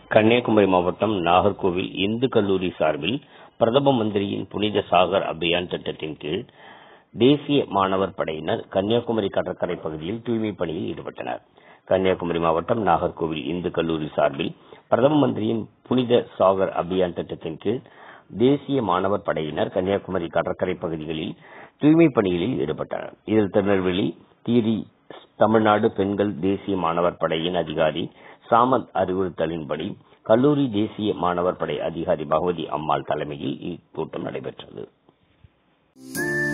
கன்னியாகுமரி மாவட்டம் நாகர்கோவில் இந்து கல்லூரி சார்பில் பிரதம மந்திரியின் புனித சாகர் அபியான் திட்டத்தின் கீழ் தேசிய மாணவர் படையினர் கன்னியாகுமரி கடற்கரை பகுதியில் தூய்மை பணியில் ஈடுபட்டனர் கன்னியாகுமரி மாவட்டம் நாகர்கோவில் இந்து கல்லூரி சார்பில் பிரதம மந்திரியின் புனித சாகர் அபியான் திட்டத்தின் கீழ் தேசிய மாணவர் படையினர் கன்னியாகுமரி கடற்கரை பகுதிகளில் தூய்மை பணிகளில் ஈடுபட்டனர் இதில் திருநெல்வேலி தீரி தமிழ்நாடு பெண்கள் தேசிய மாணவர் படையின் அதிகாரி சாமந்த் அறிவுறுத்தலின்படி கல்லூரி தேசிய மாணவர் படை அதிகாரி பகவதி அம்மாள் தலைமையில் இக்கூட்டம் நடைபெற்றது